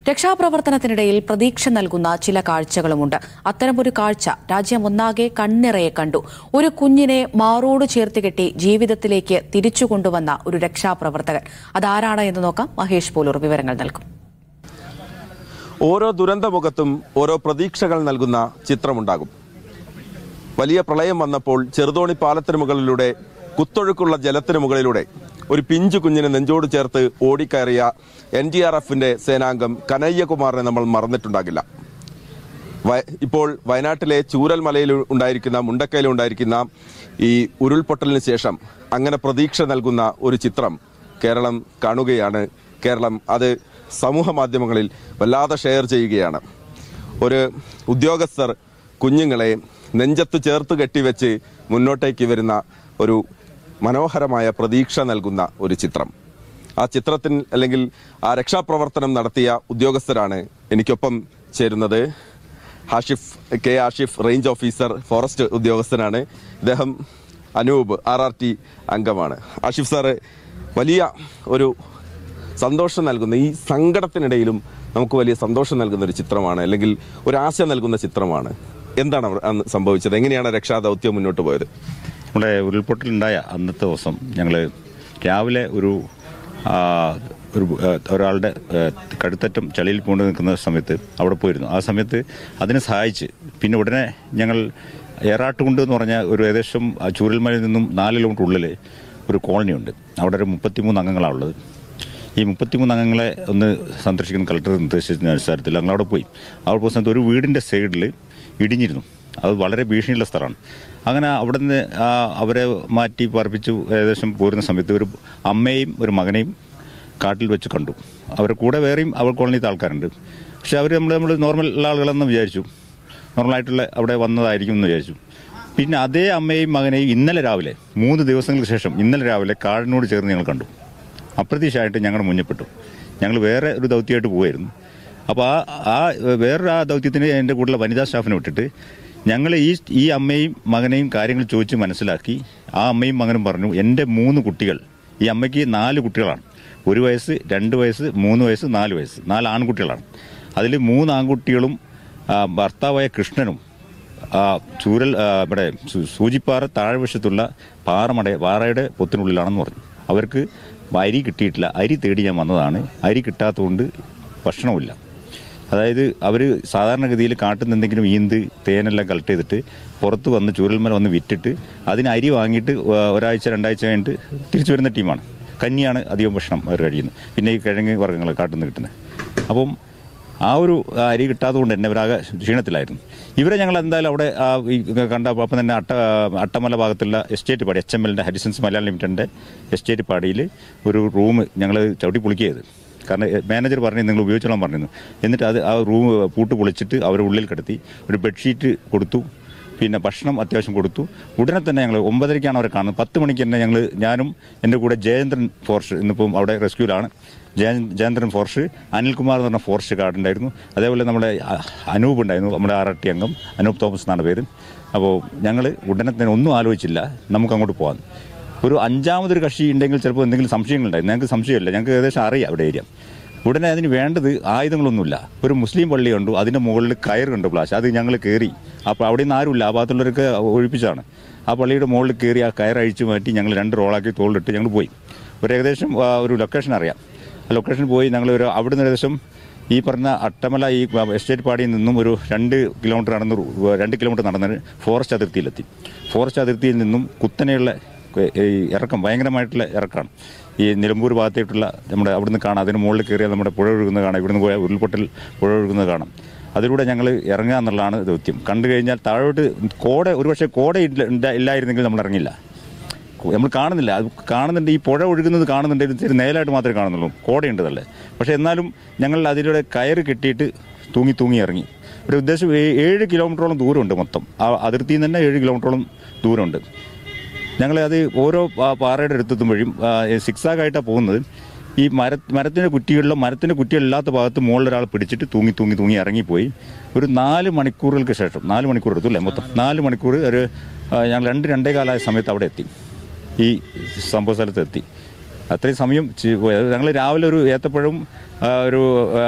രക്ഷാപ്രവർത്തനത്തിനിടയിൽ പ്രതീക്ഷ നൽകുന്ന ചില കാഴ്ചകളുമുണ്ട് അത്തരമൊരു കാഴ്ച രാജ്യം ഒന്നാകെ കണ്ണിറയെ കണ്ടു ഒരു കുഞ്ഞിനെ മാറോട് ചേർത്ത് കെട്ടി ജീവിതത്തിലേക്ക് തിരിച്ചു കൊണ്ടുവന്ന ഒരു രക്ഷാപ്രവർത്തകൻ അതാരാണ് എന്ന് നോക്കാം മഹേഷ് പോലൂർ വിവരങ്ങൾ നൽകും ഓരോ ദുരന്തമുഖത്തും ഓരോ പ്രതീക്ഷകൾ നൽകുന്ന ചിത്രമുണ്ടാകും വലിയ പ്രളയം വന്നപ്പോൾ ചെറുതോണി പാലത്തിന് മുകളിലൂടെ കുത്തൊഴുക്കുള്ള ജലത്തിന് മുകളിലൂടെ ഒരു പിഞ്ചു കുഞ്ഞിനെ നെഞ്ചോട് ചേർത്ത് ഓടിക്കയറിയ എൻ ഡി ആർ എഫിന്റെ സേനാംഗം കനയ്യകുമാറിനെ നമ്മൾ മറന്നിട്ടുണ്ടാകില്ല വയ- ഇപ്പോൾ വയനാട്ടിലെ ചൂരൽമലയിൽ ഉണ്ടായിരിക്കുന്ന മുണ്ടക്കയിൽ ഉണ്ടായിരിക്കുന്ന ഈ ഉരുൾപൊട്ടലിന് ശേഷം അങ്ങനെ പ്രതീക്ഷ നൽകുന്ന ഒരു ചിത്രം കേരളം കാണുകയാണ് കേരളം അത് സമൂഹ മാധ്യമങ്ങളിൽ വല്ലാതെ ഷെയർ ചെയ്യുകയാണ് ഒരു ഉദ്യോഗസ്ഥർ കുഞ്ഞുങ്ങളെ നെഞ്ചത്ത് ചേർത്ത് കെട്ടിവെച്ച് മുന്നോട്ടേക്ക് വരുന്ന ഒരു മനോഹരമായ പ്രതീക്ഷ നൽകുന്ന ഒരു ചിത്രം ആ ചിത്രത്തിൽ അല്ലെങ്കിൽ ആ രക്ഷാപ്രവർത്തനം നടത്തിയ ഉദ്യോഗസ്ഥരാണ് എനിക്കൊപ്പം ചേരുന്നത് Hashif K Ashif range officer forest ഉദ്യോഗസ്ഥനാണ് ഇദ്ദേഹം അനൂപ് ആർ ആർ ടി അംഗമാണ് ആഷിഫ് സാറ് വലിയ ഒരു സന്തോഷം നൽകുന്ന ഈ സങ്കടത്തിനിടയിലും നമുക്ക് വലിയ സന്തോഷം നൽകുന്ന ഒരു ചിത്രമാണ് അല്ലെങ്കിൽ ഒരു ആശ നൽകുന്ന ചിത്രമാണ് എന്താണ് അവർ അന്ന് സംഭവിച്ചത് എങ്ങനെയാണ് രക്ഷാദൗത്യം മുന്നോട്ട് പോയത് നമ്മുടെ ഉരുൾപൊട്ടലുണ്ടായ അന്നത്തെ ദിവസം ഞങ്ങൾ രാവിലെ ഒരു ആ, ഒരു ആ, ഒരാളുടെ ആ, കഴുത്തറ്റം ചളിയിൽ പൂണ്ട് നിൽക്കുന്ന സമയത്ത് അവിടെ പോയിരുന്നു ആ സമയത്ത് അതിനെ സഹായിച്ച് പിന്നെ ഉടനെ ഞങ്ങൾ ഏറാട്ടുകുണ്ട് എന്ന് പറഞ്ഞ ഒരു ഏകദേശം ആ ചൂരൽമലയിൽ നിന്നും നാല് കിലോമീറ്റർ ഉള്ളിൽ ഒരു കോളനി ഉണ്ട് അവിടെ ഒരു മുപ്പത്തിമൂന്ന് അംഗങ്ങളാണ് ഉള്ളത് ഈ മുപ്പത്തിമൂന്ന് അംഗങ്ങളെ ഒന്ന് സന്ദർശിക്കുന്ന കളക്ടർ നിർദ്ദേശിച്ച അടിസ്ഥാനത്തിൽ ഞങ്ങൾ അവിടെ പോയി അവിടെ പോയ സമയത്ത് ഒരു വീടിൻ്റെ സൈഡിൽ ഇടിഞ്ഞിരുന്നു അത് വളരെ ഭീഷണിയുള്ള സ്ഥലമാണ് അങ്ങനെ അവിടെ നിന്ന് ആ, അവരെ മാറ്റി പാർപ്പിച്ചു ഏകദേശം പോരുന്ന സമയത്ത് ഒരു അമ്മയും ഒരു മകനെയും കാട്ടിൽ വെച്ച് കണ്ടു അവരുടെ കൂടെ വേറെയും അവർ കോളനിയിലത്തെ ആൾക്കാരുണ്ട് പക്ഷെ അവർ നമ്മൾ നമ്മൾ നോർമൽ ഉള്ള ആളുകളെന്ന് വിചാരിച്ചു നോർമലായിട്ടുള്ള അവിടെ വന്നതായിരിക്കും എന്ന് വിചാരിച്ചു പിന്നെ അതേ അമ്മയും മകനെയും ഇന്നലെ രാവിലെ മൂന്ന് ദിവസങ്ങൾക്ക് ശേഷം ഇന്നലെ രാവിലെ കാടിനോട് ചേർന്ന് ഞങ്ങൾ കണ്ടു അപ്രതീക്ഷമായിട്ട് ഞങ്ങൾ മുന്നപ്പെട്ടു ഞങ്ങൾ വേറെ ഒരു ദൗത്യമായിട്ട് പോവായിരുന്നു അപ്പോൾ ആ ആ വേറൊരു ആ ദൗത്യത്തിന് എൻ്റെ കൂടെയുള്ള വനിതാ സ്റ്റാഫിനെ വിട്ടിട്ട് ഞങ്ങൾ ഈ ഈ അമ്മയും മകനെയും കാര്യങ്ങൾ ചോദിച്ച് മനസ്സിലാക്കി ആ അമ്മയും മകനും പറഞ്ഞു എൻ്റെ മൂന്ന് കുട്ടികൾ ഈ അമ്മയ്ക്ക് നാല് കുട്ടികളാണ് ഒരു വയസ്സ് രണ്ട് വയസ്സ് മൂന്ന് വയസ്സ് നാല് വയസ്സ് നാല് ആൺകുട്ടികളാണ് അതിൽ മൂന്ന് ആൺകുട്ടികളും ആ, ഭർത്താവായ കൃഷ്ണനും ആ ചൂരൽ ആ, ഇവിടെ സൂ- സൂചിപ്പാറ താഴ്വശത്തുള്ള പാറമട പാറയുടെ പൊത്തിനുള്ളിലാണെന്ന് പറഞ്ഞു അവർക്ക് അരി കിട്ടിയിട്ടില്ല അരി തേടി ഞാൻ വന്നതാണ് അരി കിട്ടാത്തതുകൊണ്ട് ഭക്ഷണമില്ല അതായത് അവർ സാധാരണഗതിയിൽ കാട്ടിൽ നിന്ന് എന്തെങ്കിലും ഈന്ത് തേനെല്ലാം കളക്ട് ചെയ്തിട്ട് പുറത്ത് വന്ന് ചൂരൽമല വന്ന് വിറ്റിട്ട് അതിന് അരി വാങ്ങിയിട്ട് ആ, ഒരാഴ്ച രണ്ടാഴ്ച കഴിഞ്ഞിട്ട് തിരിച്ചു വരുന്ന ടീമാണ് കഞ്ഞിയാണ് അധികം ഭക്ഷണം അവർ കഴിയുന്നത് പിന്നെ ഈ കിഴങ്ങ് വർഗ്ഗങ്ങൾ കാട്ടിൽ നിന്ന് കിട്ടുന്നത് അപ്പം ആ ഒരു ആ, അരി കിട്ടാത്തത് കൊണ്ട് തന്നെ അവരാകെ ക്ഷീണത്തിലായിരുന്നു ഇവരെ ഞങ്ങൾ എന്തായാലും അവിടെ ആ, ഈ കണ്ട അപ്പം തന്നെ അട്ട അട്ടമല ഭാഗത്തുള്ള എസ്റ്റേറ്റ് പാടി എച്ച് എം എല്ലിൻ്റെ ഹരിസൻസ് മലയാളം ലിമിറ്റഡിൻ്റെ എസ്റ്റേറ്റ് പാടിയിൽ ഒരു റൂം ഞങ്ങൾ ചവിട്ടി പൊളിക്കുകയത് കാരണം എ, മാനേജർ പറഞ്ഞു നിങ്ങൾ ഉപയോഗിച്ചോളാൻ പറഞ്ഞു എന്നിട്ട് അത് ആ റൂം പൂട്ട് പൊളിച്ചിട്ട് അവരെ ഉള്ളിൽ കിടത്തി ഒരു ബെഡ്ഷീറ്റ് കൊടുത്തു പിന്നെ ഭക്ഷണം അത്യാവശ്യം കൊടുത്തു ഉടനെ തന്നെ ഞങ്ങൾ ഒമ്പതരയ്ക്കാണ് അവരെ കാണുന്നത് പത്ത് മണിക്ക് തന്നെ ഞങ്ങൾ ഞാനും എൻ്റെ കൂടെ ജയേന്ദ്രൻ ഫോറസ്റ്റ് ഇന്നിപ്പം അവിടെ റെസ്ക്യൂലാണ് ജയ ജയേന്ദ്രൻ ഫോറസ്റ്റ് അനിൽകുമാർ എന്ന് പറഞ്ഞ ഫോറസ്റ്റ് ഗാർഡ് ഉണ്ടായിരുന്നു അതേപോലെ നമ്മുടെ അ- അനൂപ് ഉണ്ടായിരുന്നു നമ്മുടെ ആർ ടി അംഗം അനൂപ് തോമസ് എന്നാണ് പേര് അപ്പോൾ ഞങ്ങൾ ഉടനെ തന്നെ ഒന്നും ആലോചിച്ചില്ല നമുക്ക് അങ്ങോട്ട് പോകാം ഒരു അഞ്ചാമതൊരു കക്ഷി ഉണ്ടെങ്കിൽ ചിലപ്പോൾ എന്തെങ്കിലും സംശയങ്ങളുണ്ടായിരുന്നു ഞങ്ങൾക്ക് സംശയമില്ല ഞങ്ങൾക്ക് ഏകദേശം അറിയാം അവിടെ ഏരിയ ഉടനെ അതിന് വേണ്ടത് ആയുധങ്ങളൊന്നുമില്ല ഒരു മുസ്ലിം പള്ളി കണ്ടു അതിൻ്റെ മുകളിൽ കയറുണ്ട് പ്ലാഷ് അത് ഞങ്ങൾ കയറി അപ്പോൾ അവിടെ നിന്ന് ആരുമില്ല ആ ഭാഗത്തുള്ളവരൊക്കെ ഒഴിപ്പിച്ചാണ് ആ പള്ളിയുടെ മുകളിൽ കയറി ആ കയർ അഴിച്ചു മാറ്റി ഞങ്ങൾ രണ്ട് റോളാക്കി തോളിലിട്ട് ഞങ്ങൾ പോയി ഒരു ഏകദേശം ആ, ഒരു ലൊക്കേഷൻ അറിയാം ആ ലൊക്കേഷനിൽ പോയി ഞങ്ങൾ ഒരു അവിടുന്ന് ഏകദേശം ഈ പറഞ്ഞ അട്ടമല ഈ എസ്റ്റേറ്റ് പാടിയിൽ നിന്നും ഒരു രണ്ട് കിലോമീറ്റർ നടന്ന് റു- രണ്ട് കിലോമീറ്റർ നടന്ന് ഫോറസ്റ്റ് അതിർത്തിയിലെത്തി ഫോറസ്റ്റ് അതിർത്തിയിൽ നിന്നും കുത്തനെയുള്ള ഈ ഇറക്കം ഭയങ്കരമായിട്ടുള്ള ഇറക്കമാണ് ഈ നിലമ്പൂർ ഭാഗത്തായിട്ടുള്ള നമ്മുടെ അവിടുന്ന് കാണാം അതിന് മുകളിൽ കയറിയാൽ നമ്മുടെ പുഴ ഒഴുകുന്നത് കാണാം ഇവിടുന്ന് പോയാൽ ഉരുൾപൊട്ടൽ പുഴ ഒഴുകുന്നത് കാണാം അതിലൂടെ ഞങ്ങൾ ഇറങ്ങുക എന്നുള്ളതാണ് ദൗത്യം കണ്ടു കഴിഞ്ഞാൽ താഴോട്ട് കോട ഒരുപക്ഷെ കോട ഇല്ല ഇല്ല- ഇല്ലായിരുന്നെങ്കിൽ നമ്മൾ ഇറങ്ങില്ല നമ്മൾ കാണുന്നില്ല അത് കാണുന്നുണ്ട് ഈ പുഴ ഒഴുകുന്നത് കാണുന്നുണ്ട് ഇത് ഇത്തിരി നേലായിട്ട് മാത്രമേ കാണുന്നുള്ളൂ കോടയുണ്ട് തല്ലേ പക്ഷേ എന്നാലും ഞങ്ങൾ അതിലൂടെ കയറ് കെട്ടിയിട്ട് തൂങ്ങി തൂങ്ങി ഇറങ്ങി ഒരു ഉദ്ദേശം ഏ- ഏഴ് കിലോമീറ്ററോളം ദൂരമുണ്ട് മൊത്തം ആ അതിർത്തിയിൽ നിന്ന് തന്നെ ഏഴ് കിലോമീറ്ററോളം ദൂരമുണ്ട് ഞങ്ങൾ അത് ഓരോ പാ- പാറയുടെ അടുത്തെത്തുമ്പോഴും സിക്സാഗായിട്ടാണ് പോകുന്നത് ഈ മര മരത്തിൻ്റെ കുറ്റികളിലും മരത്തിൻ്റെ കുറ്റികളില്ലാത്ത ഭാഗത്ത് മുകളിലൊരാൾ പിടിച്ചിട്ട് തൂങ്ങി തൂങ്ങി തൂങ്ങി ഇറങ്ങിപ്പോയി ഒരു നാല് മണിക്കൂറുകൾക്ക് ശേഷം നാല് മണിക്കൂർ എടുത്തു അല്ലേ മൊത്തം നാല് മണിക്കൂർ ഒരു ആ, ഞങ്ങൾ രണ്ട് രണ്ടേ കാലമായ സമയത്ത് അവിടെ എത്തി ഈ സംഭവ സ്ഥലത്ത് എത്തി അത്രയും സമയം ഞങ്ങൾ രാവിലെ ഒരു ഏത്തപ്പഴവും ആ, ഒരു ആ,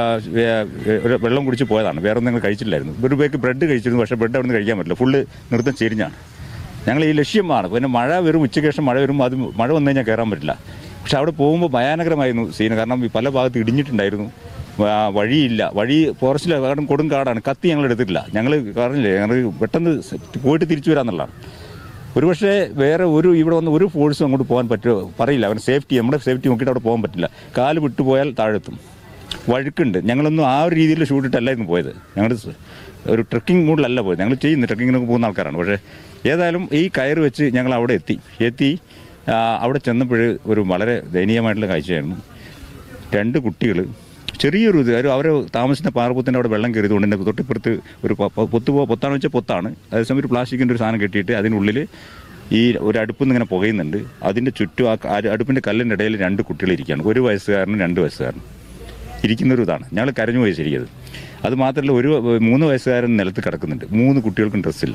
വേ- ഒരു വെള്ളം കുടിച്ച് പോയതാണ് വേറെ ഒന്നും ഞങ്ങൾ കഴിച്ചില്ലായിരുന്നു ഒരു പേക്ക് ബ്രെഡ് കഴിച്ചിരുന്നു പക്ഷേ ബ്രെഡ് അവിടെ നിന്ന് കഴിക്കാൻ പറ്റില്ല ഫുള്ള് നൃത്തം ചെരിഞ്ഞാണ് ഞങ്ങൾ ഈ ലക്ഷ്യമാണ് പിന്നെ മഴ വരും ഉച്ചയ്ക്ക് ശേഷം മഴ വരുമ്പോൾ അത് മഴ വന്നു കഴിഞ്ഞാൽ കയറാൻ പറ്റില്ല പക്ഷെ അവിടെ പോകുമ്പോൾ ഭയാനകരമായിരുന്നു സീന് കാരണം ഈ പല ഭാഗത്ത് ഇടിഞ്ഞിട്ടുണ്ടായിരുന്നു ആ, വഴിയില്ല വഴി ഫോറസ്റ്റിലെ കാടും കൊടും കാടാണ് കത്തി ഞങ്ങൾ എടുത്തിട്ടില്ല ഞങ്ങൾ പറഞ്ഞില്ലേ ഞങ്ങൾ പെട്ടെന്ന് പോയിട്ട് തിരിച്ചു വരാമെന്നുള്ളതാണ് ഒരുപക്ഷെ വേറെ ഒരു ഇവിടെ വന്ന് ഒരു ഫോഴ്സും അങ്ങോട്ട് പോകാൻ പറ്റുമോ പറയില്ല അവൻ സേഫ്റ്റി നമ്മുടെ സേഫ്റ്റി നോക്കിയിട്ട് അവിടെ പോകാൻ പറ്റില്ല കാല് വിട്ടുപോയാൽ താഴെത്തും വഴുക്കുണ്ട് ഞങ്ങളൊന്നും ആ ഒരു രീതിയിൽ ഷൂട്ടിട്ടല്ലായിരുന്നു പോയത് ഞങ്ങൾ ഒരു ട്രക്കിംഗ് മൂഡിലല്ല പോയത് ഞങ്ങൾ ചെയ്യുന്നു ട്രക്കിങ്ങിനൊക്കെ പോകുന്ന ആൾക്കാരാണ് പക്ഷേ ഏതായാലും ഈ കയറ് വെച്ച് ഞങ്ങൾ അവിടെ എത്തി എത്തി ആ, അവിടെ ചെന്നപ്പോൾ ഒരു വളരെ ദയനീയമായിട്ടുള്ള കാഴ്ചയായിരുന്നു രണ്ട് കുട്ടികൾ ചെറിയൊരു ഇത് ഒരു അവർ താമസിക്കുന്ന പാറപ്പത്തിൻ്റെ അവിടെ വെള്ളം കയറിയതുകൊണ്ട് എൻ്റെ തൊട്ടിപ്പുറത്ത് ഒരു പ- പ- പൊത്ത് പോ പൊത്താന്ന് വെച്ചാൽ പൊത്താണ് അതേസമയം ഒരു പ്ലാസ്റ്റിക്കിൻ്റെ ഒരു സാധനം കെട്ടിയിട്ട് അതിനുള്ളിൽ ഈ ഒരു അടുപ്പിൽ നിന്ന് ഇങ്ങനെ പുകയുന്നുണ്ട് അതിൻ്റെ ചുറ്റും ആ ക- ആ അടുപ്പിൻ്റെ കല്ലിൻ്റെ ഇടയിൽ രണ്ട് കുട്ടികൾ ഇരിക്കുകയാണ് ഒരു വയസ്സുകാരനും രണ്ട് വയസ്സുകാരനും ഇരിക്കുന്നൊരു ഇതാണ് ഞങ്ങൾ കരഞ്ഞു പോയി ശരിക്കത് അത് മാത്രമല്ല ഒരു മൂന്ന് വയസ്സുകാരൻ നിലത്ത് കിടക്കുന്നുണ്ട് മൂന്ന് കുട്ടികൾക്കും ഡ്രസ്സില്ല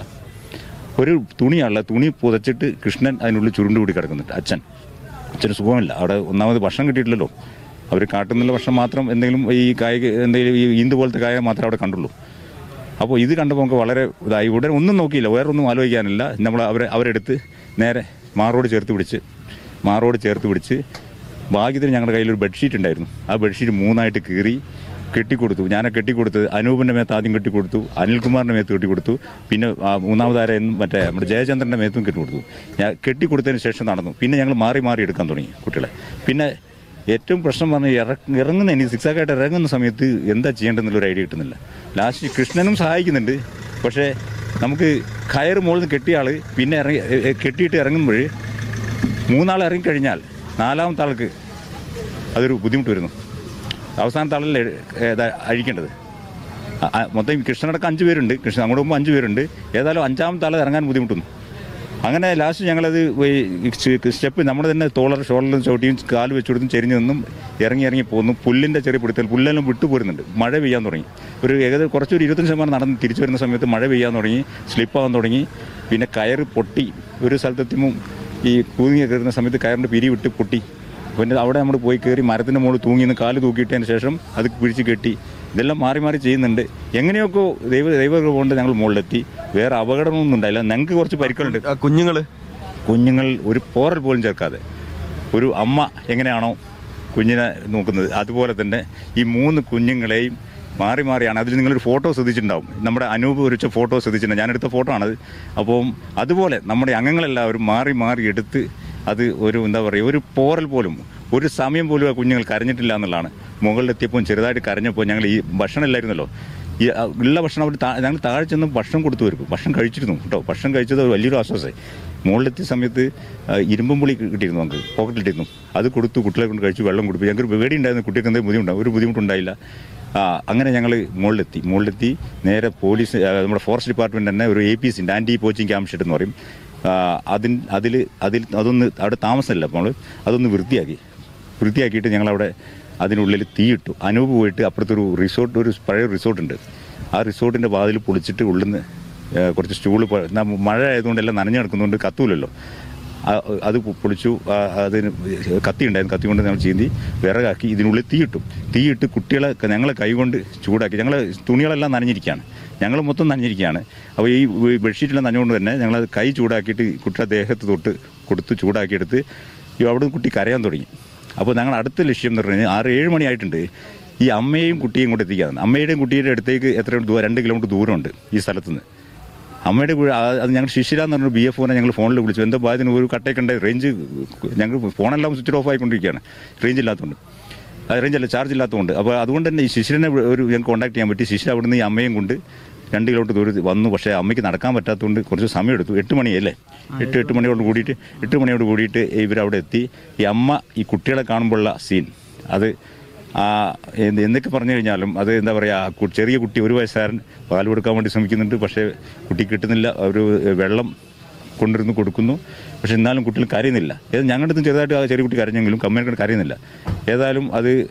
ഒരു തുണിയുള്ള തുണി പുതച്ചിട്ട് കൃഷ്ണൻ അതിനുള്ളിൽ ചുരുണ്ട് കൂടി കിടക്കുന്നുണ്ട് അച്ഛൻ അച്ഛന് സുഖമില്ല അവിടെ ഒന്നാമത് ഭക്ഷണം കിട്ടിയിട്ടില്ലല്ലോ അവർ കാട്ടിൽ നിന്നുള്ള ഭക്ഷണം മാത്രം എന്തെങ്കിലും ഈ കായിക എന്തെങ്കിലും ഈ ഈന്ത് പോലത്തെ കായ മാത്രമേ അവിടെ കണ്ടുള്ളൂ അപ്പോൾ ഇത് കണ്ടപ്പോൾ നമുക്ക് വളരെ ഇതായി ഉടനെ ഒന്നും നോക്കിയില്ല വേറെ ഒന്നും ആലോചിക്കാനില്ല നമ്മൾ അവരെ അവരെടുത്ത് നേരെ മാറോട് ചേർത്ത് പിടിച്ച് മാറോട് ചേർത്ത് പിടിച്ച് ഭാഗ്യത്തിന് ഞങ്ങളുടെ കയ്യിൽ ഒരു ബെഡ്ഷീറ്റ് ഉണ്ടായിരുന്നു ആ ബെഡ്ഷീറ്റ് മൂന്നായിട്ട് കീറി കെട്ടിക്കൊടുത്തു ഞാൻ കെട്ടിക്കൊടുത്തത് അനൂപിൻ്റെ മേത്ത് ആദ്യം കെട്ടിക്കൊടുത്തു അനിൽകുമാറിൻ്റെ മേത്ത് കെട്ടിക്കൊടുത്തു പിന്നെ ആ, മൂന്നാമതാരായിരുന്നു മറ്റേ നമ്മുടെ ജയചന്ദ്രൻ്റെ മേത്തും കെട്ടിക്കൊടുത്തു ഞാൻ കെട്ടിക്കൊടുത്തതിന് ശേഷം നടന്നു പിന്നെ ഞങ്ങൾ മാറി മാറി എടുക്കാൻ തുടങ്ങി കുട്ടികളെ പിന്നെ ഏറ്റവും പ്രശ്നം പറഞ്ഞാൽ ഇറ ഇറങ്ങുന്ന എനിക്ക് സിക്സാക്കായിട്ട് ഇറങ്ങുന്ന സമയത്ത് എന്താ ചെയ്യേണ്ടതെന്നുള്ളൊരു ഐഡിയ കിട്ടുന്നില്ല ലാസ്റ്റ് കൃഷ്ണനും സഹായിക്കുന്നുണ്ട് പക്ഷേ നമുക്ക് കയറ് മുകളിൽ നിന്ന് കെട്ടിയ ആൾ പിന്നെ ഇറങ്ങി എ- എ- കെട്ടിയിട്ട് ഇറങ്ങുമ്പോൾ മൂന്നാൾ ഇറങ്ങിക്കഴിഞ്ഞാൽ നാലാമത്തെ ആൾക്ക് അതൊരു ബുദ്ധിമുട്ട് വരുന്നു അവസാനത്തെ ആളല്ലേ ഏതാ അഴിക്കേണ്ടത് ആ, ആ, മൊത്തം കൃഷ്ണനടക്കം അഞ്ച് പേരുണ്ട് കൃഷ്ണൻ അങ്ങോട്ട് പോകുമ്പോൾ അഞ്ച് പേരുണ്ട് ഏതായാലും അഞ്ചാമത്തെ ആൾ ഇറങ്ങാൻ ബുദ്ധിമുട്ടുന്നു അങ്ങനെ ലാസ്റ്റ് ഞങ്ങളത് സ്റ്റെപ്പ് നമ്മുടെ തന്നെ തോളർ ഷോളിലും ചവിട്ടിയും കാല് വെച്ച് കൊടുത്തും ചെരിഞ്ഞു നിന്നും ഇറങ്ങി ഇറങ്ങി പോകുന്നു പുല്ലിൻ്റെ ചെറിയ പിടുത്തൽ പുല്ലെല്ലാം വിട്ടു പോരുന്നുണ്ട് മഴ പെയ്യാൻ തുടങ്ങി ഒരു ഏകദേശം കുറച്ചൊരു ഇരുപത്തഞ്ച് ശതമാനം നടന്ന് തിരിച്ചു വരുന്ന സമയത്ത് മഴ പെയ്യാൻ തുടങ്ങി സ്ലിപ്പാകാൻ തുടങ്ങി പിന്നെ കയറ് പൊട്ടി ഒരു സ്ഥലത്തെത്തുമ്പോൾ ഈ കൂങ്ങി കയറുന്ന സമയത്ത് കയറിൻ്റെ പിരി വിട്ട് പൊട്ടി പിന്നെ അവിടെ നമ്മൾ പോയി കയറി മരത്തിൻ്റെ മുകളിൽ തൂങ്ങി നിന്ന് കാല് തൂക്കിയിട്ടതിന് ശേഷം അത് പിടിച്ച് കെട്ടി ഇതെല്ലാം മാറി മാറി ചെയ്യുന്നുണ്ട് എങ്ങനെയൊക്കെ ദൈവ ദൈവകൃപ കൊണ്ട് ഞങ്ങൾ മുകളിലെത്തി വേറെ അപകടമൊന്നും ഉണ്ടായില്ല ഞങ്ങൾക്ക് കുറച്ച് പരിക്കുകളുണ്ട് ആ, കുഞ്ഞുങ്ങള് കുഞ്ഞുങ്ങൾ ഒരു പോറൽ പോലും ചേർക്കാതെ ഒരു അമ്മ എങ്ങനെയാണോ കുഞ്ഞിനെ നോക്കുന്നത് അതുപോലെ തന്നെ ഈ മൂന്ന് കുഞ്ഞുങ്ങളെയും മാറി മാറിയാണ് അതിൽ നിങ്ങളൊരു ഫോട്ടോ ശ്രദ്ധിച്ചിട്ടുണ്ടാവും നമ്മുടെ അനൂപ് ഒരുച്ച ഫോട്ടോ ശ്രദ്ധിച്ചിട്ടുണ്ട് ഞാനെടുത്ത ഫോട്ടോ ആണത് അപ്പം അതുപോലെ നമ്മുടെ അംഗങ്ങളെല്ലാവരും മാറി മാറി എടുത്ത് അത് ഒരു എന്താ പറയുക ഒരു പോറൽ പോലും ഒരു സമയം പോലും ആ കുഞ്ഞുങ്ങൾ കരഞ്ഞിട്ടില്ല എന്നുള്ളതാണ് മുകളിലെത്തിയപ്പോൾ ചെറുതായിട്ട് കരഞ്ഞപ്പോൾ ഞങ്ങൾ ഈ ഭക്ഷണം ഇല്ലായിരുന്നല്ലോ ഈ ആ, ഉള്ള ഭക്ഷണം അവർ ഞങ്ങൾ താഴെ ചെന്ന് ഭക്ഷണം കൊടുത്തു വരും ഭക്ഷണം കഴിച്ചിരുന്നു കേട്ടോ ഭക്ഷണം കഴിച്ചത് ഒരു വലിയൊരു ആശ്വാസമായി മുകളിലെത്തിയ സമയത്ത് ആ, ഇരുമ്പും പുളി കിട്ടിയിരുന്നു നമുക്ക് പോക്കറ്റിലിട്ടിരുന്നു അത് കൊടുത്തു കുട്ടികളെ കൊണ്ട് കഴിച്ചു വെള്ളം കൊടുത്തു ഞങ്ങൾക്ക് പേടി ഉണ്ടായിരുന്നു കുട്ടികൾക്ക് എന്തെങ്കിലും ബുദ്ധിമുട്ടാണ് ഒരു ബുദ്ധിമുട്ടുണ്ടായില്ല ആ, അങ്ങനെ ഞങ്ങൾ മുകളിലെത്തി മുകളിലെത്തി നേരെ പോലീസ് ആ, നമ്മുടെ ഫോറസ്റ്റ് ഡിപ്പാർട്ട്മെൻറ്റ് തന്നെ ഒരു A P C anti poaching camp shed എന്ന് പറയും അതിൽ അതിൽ അതിൽ അതൊന്ന് അവിടെ താമസമില്ല അപ്പോൾ നമ്മൾ അതൊന്ന് വൃത്തിയാക്കി വൃത്തിയാക്കിയിട്ട് ഞങ്ങളവിടെ അതിനുള്ളിൽ തീയിട്ടു അനൂപ് പോയിട്ട് അപ്പുറത്തൊരു റിസോർട്ട് ഒരു പഴയ റിസോർട്ടുണ്ട് ആ റിസോർട്ടിൻ്റെ വാതിൽ പൊളിച്ചിട്ട് ഉള്ളിൽ നിന്ന് കുറച്ച് സ്റ്റൂള് പ- എന്നാ മഴ ആയതുകൊണ്ട് എല്ലാം നനഞ്ഞു നടക്കുന്നതുകൊണ്ട് കത്തൂലല്ലോ ആ, അത് പൊ- പൊളിച്ചു ആ, അതിന് കത്തി ഉണ്ടായിരുന്നു കത്തി കൊണ്ട് ഞങ്ങൾ ചീന്തി വിറകാക്കി ഇതിനുള്ളിൽ തീയിട്ടു തീയിട്ട് കുട്ടികളെ ഞങ്ങളെ കൈകൊണ്ട് ചൂടാക്കി ഞങ്ങൾ തുണികളെല്ലാം നനഞ്ഞിരിക്കുകയാണ് ഞങ്ങൾ മൊത്തം നനഞ്ഞിരിക്കുകയാണ് അപ്പോൾ ഈ ബെഡ്ഷീറ്റെല്ലാം നനഞ്ഞുകൊണ്ട് തന്നെ ഞങ്ങൾ കൈ ചൂടാക്കിയിട്ട് കുട്ടിയുടെ ദേഹത്ത് തൊട്ട് കൊടുത്ത് ചൂടാക്കിയെടുത്ത് ഈ അവിടെ കുട്ടി കരയാൻ തുടങ്ങി അപ്പോൾ ഞങ്ങൾ അടുത്ത ലക്ഷ്യം എന്ന് പറഞ്ഞു കഴിഞ്ഞാൽ ആറ് ഏഴ് മണിയായിട്ടുണ്ട് ഈ അമ്മയെയും കുട്ടിയും കൂടെ എത്തിക്കാതെ അമ്മയുടെയും കുട്ടിയുടെ അടുത്തേക്ക് എത്ര ദൂരം രണ്ട് കിലോമീറ്റർ ദൂരമുണ്ട് ഈ സ്ഥലത്തുനിന്ന് അമ്മയുടെ കൂടെ ആ- അത് ഞങ്ങൾ ശിശിര എന്ന് പറഞ്ഞ ബി എഫ് ഒനെ ഞങ്ങൾ ഫോണിൽ വിളിച്ചു എന്താ ഭാഗത്തിന് ഒരു കട്ടയൊക്കെ ഉണ്ട് റേഞ്ച് ഞങ്ങൾ ഫോണെല്ലാം സ്വിച്ച് ഓഫ് ആയിക്കൊണ്ടിരിക്കുകയാണ് റേഞ്ച് ഇല്ലാത്തതുകൊണ്ട് അത് റേഞ്ച് അല്ല ചാർജ് ഇല്ലാത്തതുകൊണ്ട് അപ്പോൾ അതുകൊണ്ട് തന്നെ ഈ ശിശിരനെ ഒരു ഞങ്ങൾക്ക് കോൺടാക്ട് ചെയ്യാൻ പറ്റി ശിശിര അവിടുന്ന് ഈ അമ്മയും കൊണ്ട് രണ്ട് കിലോമീറ്റർ ദൂരത്ത് വന്നു പക്ഷേ അമ്മയ്ക്ക് നടക്കാൻ പറ്റാത്തതുകൊണ്ട് കുറച്ച് സമയം എടുത്തു എട്ട് മണിയല്ലേ എട്ട് എട്ട് മണിയോട് കൂടിയിട്ട് എട്ട് മണിയോട് കൂടിയിട്ട് ഇവരവിടെ എത്തി ഈ അമ്മ ഈ കുട്ടികളെ കാണുമ്പോഴുള്ള സീൻ അത് ആ എന്ത് എന്തൊക്കെ പറഞ്ഞു കഴിഞ്ഞാലും അത് എന്താ പറയുക ചെറിയ കുട്ടി ഒരു വയസ്സുകാരൻ പാൽ കൊടുക്കാൻ വേണ്ടി ശ്രമിക്കുന്നുണ്ട് പക്ഷേ കുട്ടി കിട്ടുന്നില്ല ഒരു വെള്ളം കൊണ്ടിരുന്ന് കൊടുക്കുന്നു പക്ഷെ എന്നാലും കുട്ടികൾ കരയുന്നില്ല ഏത് ഞങ്ങളുടെ അടുത്തും ചെറുതായിട്ട് ആ ചെറിയ കുട്ടി കരഞ്ഞെങ്കിലും കമ്മേനോട് കരയുന്നില്ല ഏതായാലും അത്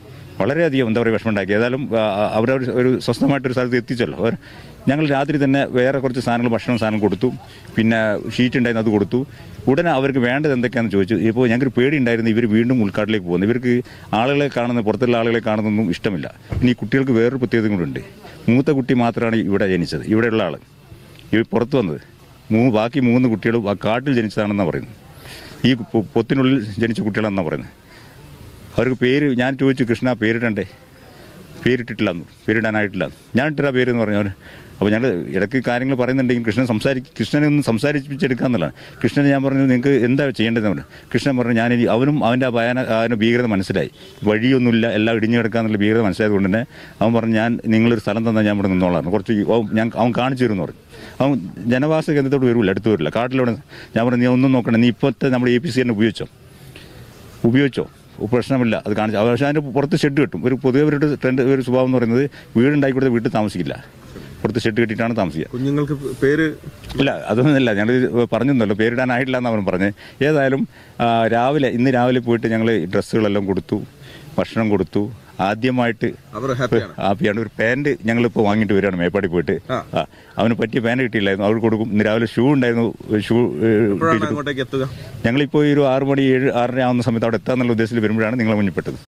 വളരെയധികം എന്താ പറയുക വിഷമമുണ്ടാക്കി ഏതായാലും ആ, അവരവർ ഒരു സ്വസ്ഥമായിട്ടൊരു സ്ഥലത്ത് എത്തിച്ചല്ലോ അവർ ഞങ്ങൾ രാത്രി തന്നെ വേറെ കുറച്ച് സാധനങ്ങൾ ഭക്ഷണം സാധനം കൊടുത്തു പിന്നെ ഷീറ്റ് ഉണ്ടായിരുന്നു അത് കൊടുത്തു ഉടനെ അവർക്ക് വേണ്ടത് എന്തൊക്കെയാണെന്ന് ചോദിച്ചു ഇപ്പോൾ ഞങ്ങൾക്ക് പേടി ഉണ്ടായിരുന്നു ഇവർ വീണ്ടും ഉൾക്കാട്ടിലേക്ക് പോകുന്നു ഇവർക്ക് ആളുകളെ കാണുന്ന പുറത്തുള്ള ആളുകളെ കാണുന്നതൊന്നും ഇഷ്ടമില്ല ഇനി ഈ കുട്ടികൾക്ക് വേറൊരു പ്രത്യേകത കൂടെ ഉണ്ട് മൂത്ത കുട്ടി മാത്രമാണ് ഇവിടെ ജനിച്ചത് ഇവിടെയുള്ള ആൾ ഈ പുറത്ത് വന്നത് മൂ ബാക്കി മൂന്ന് കുട്ടികളും ആ കാട്ടിൽ ജനിച്ചതാണെന്നാണ് പറയുന്നത് ഈ പൊ- പൊത്തിനുള്ളിൽ ജനിച്ച കുട്ടികളാണെന്നാണ് പറയുന്നത് അവർക്ക് പേര് ഞാൻ ചോദിച്ചു കൃഷ്ണ പേരിടണ്ടേ പേരിട്ടിട്ടില്ല എന്ന് പേരിടാനായിട്ടില്ല ഞാൻ ഇട്ടില്ല പേര് എന്ന് പറഞ്ഞു അവന് അപ്പോൾ ഞങ്ങൾ ഇടയ്ക്ക് കാര്യങ്ങൾ പറയുന്നുണ്ടെങ്കിൽ കൃഷ്ണൻ സംസാരി കൃഷ്ണനെ ഒന്ന് സംസാരിപ്പിച്ചെടുക്കുക എന്നുള്ളതാണ് കൃഷ്ണനെ ഞാൻ പറഞ്ഞു നിങ്ങൾക്ക് എന്താ ചെയ്യേണ്ടതെന്ന് പറഞ്ഞു കൃഷ്ണൻ പറഞ്ഞു ഞാൻ ഇനി അവനും അവൻ്റെ ആ ഭയാന അവൻ്റെ ഭീകരത മനസ്സിലായി വഴിയൊന്നുമില്ല എല്ലാം ഇടിഞ്ഞു കിടക്കാന്നുള്ള ഭീകരത മനസ്സിലായത് കൊണ്ട് തന്നെ അവൻ പറഞ്ഞു ഞാൻ നിങ്ങളൊരു സ്ഥലം തന്നാൽ ഞാൻ ഇവിടെ നിന്നോളാം കുറച്ച് ഈ- അവൻ- ഞാൻ അവൻ കാണിച്ചു തരുമെന്ന് പറഞ്ഞു അവൻ ജനവാസ കേന്ദ്രത്തോട് വരില്ല അടുത്ത് വരില്ല കാട്ടിലൂടെ ഞാൻ പറഞ്ഞു നീ ഒന്നും നോക്കണം നീ ഇപ്പോഴത്തെ നമ്മുടെ എ പി സി തന്നെ ഉപയോഗിച്ചോ ഉപയോഗിച്ചോ പ്രശ്നമില്ല അത് കാണിച്ചു പക്ഷേ അതിൻ്റെ പുറത്ത് ഷെഡ് കെട്ടും ഒരു പൊതുവെ അവരുടെ ട്രെൻഡ് ഒരു സ്വഭാവം എന്ന് പറയുന്നത് വീടുണ്ടാക്കി കൊടുത്ത വീട്ടിൽ താമസിക്കില്ല പുറത്ത് ഷെഡ് കെട്ടിയിട്ടാണ് താമസിക്കുക കുഞ്ഞുങ്ങൾക്ക് പേര് ഇല്ല അതൊന്നുമില്ല ഞങ്ങൾ പറഞ്ഞല്ലോ പേരിടാനായിട്ടില്ല എന്ന് അവൻ പറഞ്ഞത് ഏതായാലും ആ, രാവിലെ ഇന്ന് രാവിലെ പോയിട്ട് ഞങ്ങൾ ഡ്രസ്സുകളെല്ലാം കൊടുത്തു ഭക്ഷണം കൊടുത്തു ആദ്യമായിട്ട് അവർ ഹാപ്പിയാണ് ഹാപ്പിയാണ് ഒരു പാൻറ് ഞങ്ങളിപ്പോൾ വാങ്ങിയിട്ട് വരികയാണ് മേപ്പാടി പോയിട്ട് ആ. ആ അവന് പറ്റിയ പാൻറ് കിട്ടിയില്ലായിരുന്നു അവർ കൊടുക്കും ഇന്ന് രാവിലെ ഷൂ ഉണ്ടായിരുന്നു ഷൂ എപ്പോഴാണ് അങ്ങോട്ടേക്ക് എത്തുക ഞങ്ങളിപ്പോൾ ഈ ഒരു ആറ് മണി ഏഴ് ആറര ആവുന്ന സമയത്ത് അവിടെ എത്താന്നുള്ള ഉദ്ദേശത്തിൽ വരുമ്പോഴാണ് നിങ്ങളെ മുന്നിൽപ്പെട്ടത്